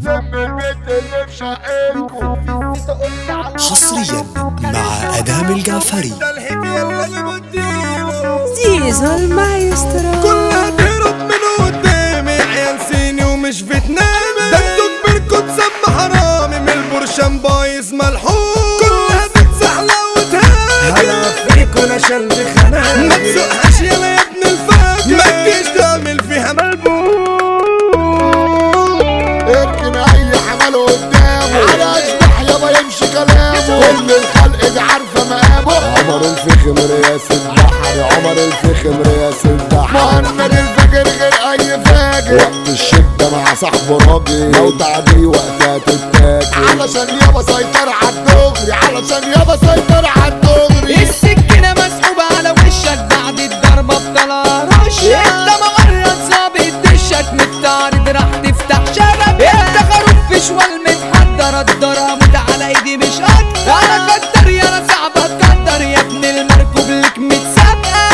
لم البيت اللي في شقتكم حصريا مع ادام الجعفري ده الهيك يلا اللي بديله زيزو المايسترو كلها تهرب من قدامي عيال صيني ومش فيتنامي ده انتوا كبركوا تسمى حرامي من البرشام بايظ ملحوم كلها تتزحلق وتهاجم هلا فيكوا انا شلب خناجر ما تسوقهاش يلا يا ابن الفاجر ما تجيش تعمل فيها اركن اي حمل قدامه على اشبح يابا يمشي كلامه كل الخلق دي عارفه مقامه عمر الفخم رياس البحر عمر الفخم رياس البحر مهند الفجر غير اي فاجر وقت الشدة مع صاحبه راجل لو تعدي وقتها تتاكل علشان يابا سيطر عالدغري علشان يابا سيطر عالدغري السكينة مسحوبة على وشك بعد الضربة بطلع رشك انت مغرد ظابط دشك متعرض راح تفتح شبك انت خروف في شوال متحضر الضرب على ايدي مش اكتر انا قدر يا انا صعب اتقدر يا ابن المركوب لك متسابقة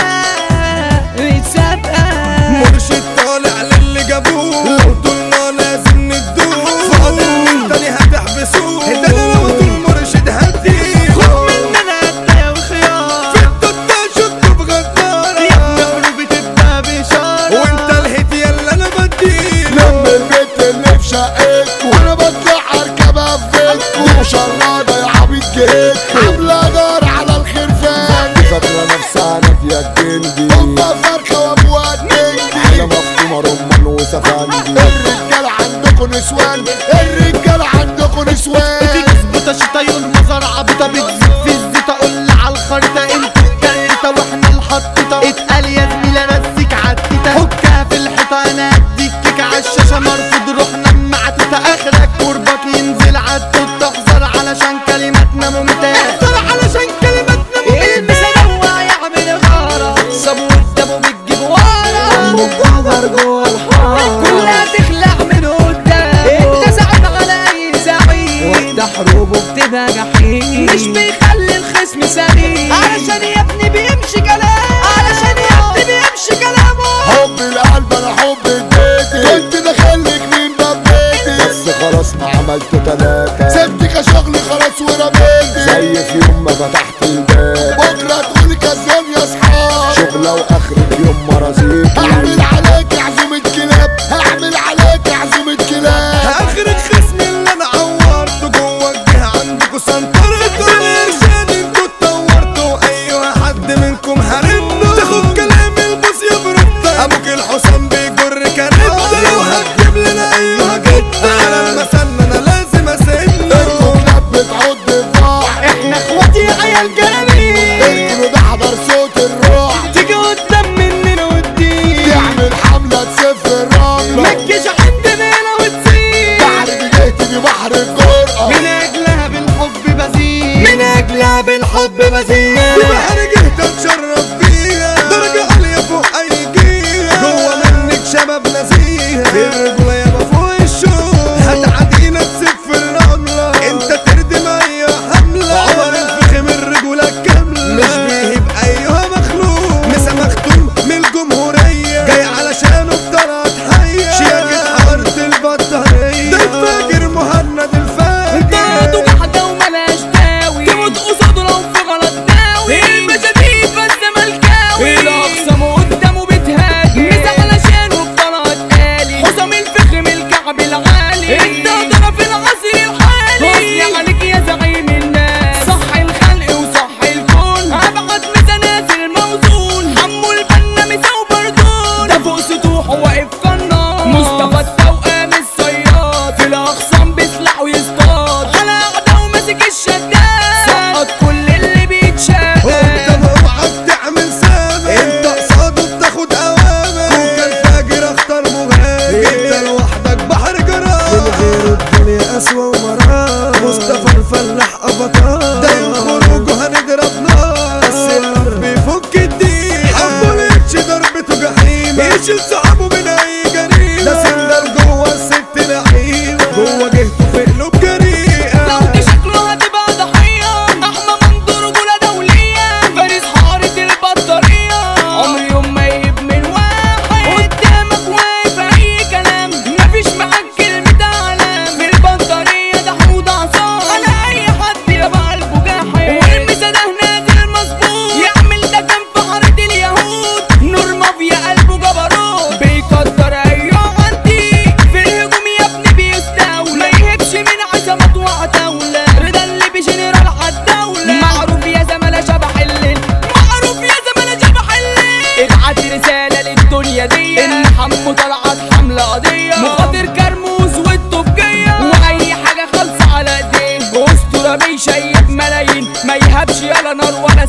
متسابقة مرشد طالع للي جابوه لو طولنا لازم ندوه فاضل من تاني هتحبسوه ده انا لو طول مرشد هديه خد مننا هدايا وخيار في التوتة شطه بغدارة يا ابن قلوبي تبقى بشارة وانت الهيت يلا انا بديله لم البيت اللي في شقتكم انا بطلع اركبها في بيتكم دي مشردة يا عبيط جهتكم عاملة دار على الخرفان دي فاكرة نفسها نادية الجندي هما فرخة وابوها على النجدي مفهومة رمان وسفندي الرجال عندكم نسوان الرجال عندكم نسوان بتظبط شطايون مزرعة بتا بتزيد في الزيطة قول على الخريطة انتوا الكريتة واحنا الحطيطة اتقال يا زميلة نسيك عالتيتا حكها في الحيطة انا اديك كيك عالشاشة مرفوض روحنا معتوتة اخرك قربك ينزل عالتوت تحذر علشان كلماتنا ممتازة احذر علشان كلماتنا ممتازة المسا يعمل غارة سابوا قدامه بتجيب ورا مجوهر جوه الحارة كلها تخلع من قدامه انت ساعد على اي زعيم وقت حروبه بتبقى جحيم مش بيخلي الخصم سليم علشان يا ابني بيمشي كلام علشان يا ابني بيمشي كلامه حب القلب انا حب بيتي كنت داخلك من باب بيتي بس خلاص ما عملت تلاتة سبتك يا شغل خلاص ورميتي زي في يوم ما فتحت الباب بكره تقولي كذاب يا اصحاب شغلة واخرة يوم مرازيكي هعمل عليك عزومة كلاب هعمل عليك عزومة كلاب اخرك خصم اللي انا عورته جوه الجهه عندكوا سنطرته الارشاد انتوا اتطورتوا ايوه حد منكم هربته تاخد كلام البوس يا برده ابوك الحسام بيجر كربته لو هتجيب لنا ايوه جده على المثل انا لازم اسنه كلاب بتعض الراح احنا اخواتي عيال جميل اركنوا ده حضر صوت الروح تيجي قدام مننا والدين تعمل حملة تسف الرملة ما تجيش عندنا هنا وتسيب بحر جهتي دي بحر الجرأة من اجلها بالحب بزيد من اجلها بالحب بزيد بحر جهد اتشرف بيها درجة عالية فوق أي جهة جوه منك شباب نزيهة الرجولة يابا فوق الشوق هتعدينا تسيب في الرملة انت تردم أي حملة عمر الفخم الرجولة الكاملة مش بيهيب أيها مخلوق مسا مختوم من الجمهورية جاي علشانه بطلعت حية شياكة حارة البطارية ده الفاجر مهند الفاجر طرده جحدة وملاش داوي تموت قصاده لو في غلط داوي الباشا دي فانت ملكاوي الاقسام قدامه بتهاجم مسا علشانه بطلعت آلي حسام الفخم الكعب العالي انت ضرب في العصر الحالي غصني عليك يا زعيم الناس صح الخلق وصح الكون ابعد مسا نازل موزون حمو البنا مسا وبردون ده فوق سطوحه واقف قناص مصطفى التوأم الصياد في الاقسام بيسلح ويصطاد على قعده وماسك الشداد سقط كل اللي بيتشاف قدام اوعك تعمل سامع انت قصاده بتاخد اوامر كوكا الفاجر اختار مهاجم انت لوحدك بحر جرام من غير الدنيا اسوى ومرام مصطفى الفلاح افاتار دايم خروجه هنضرب نار بس يا رب يفك الدين حبه ليتش ضربته جحيم يشيل صحابه من اي جريمه ده سندل جوه الست لعيبه جوه جهته في قلوب جريئه لو دي شكله هتبقى ضحية أحمى منظور رجولة دولية فارس حارة البطارية عمري يوم ما يهب من واحد قدامك واقف أي كلام مفيش معاك كلمة علام في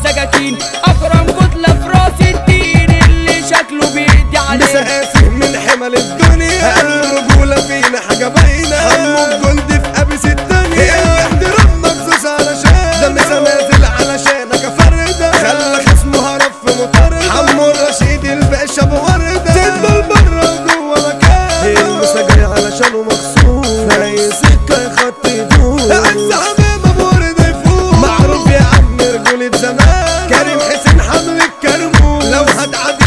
سكاكين اكرم كتلة في راس الدين اللي شكله بيدي عليه مسقاسي من حمل الدنيا الرجولة فينا حاجة باينة همه الجلد في أبيس التانية احترام مخصوص علشان ده مسنازل علشانك فردة خلى خصمه هرب في مطاردة حمو الرشيد الباشا ابو وردة تفضل برا جوه مكان المسا جاي علشانه مخصوص في أي سكة يخط يدوس الزعمام ابو وردة يفوق معروف يا عم رجولة زمان كريم حسين حمل الكرموس لو هتعدي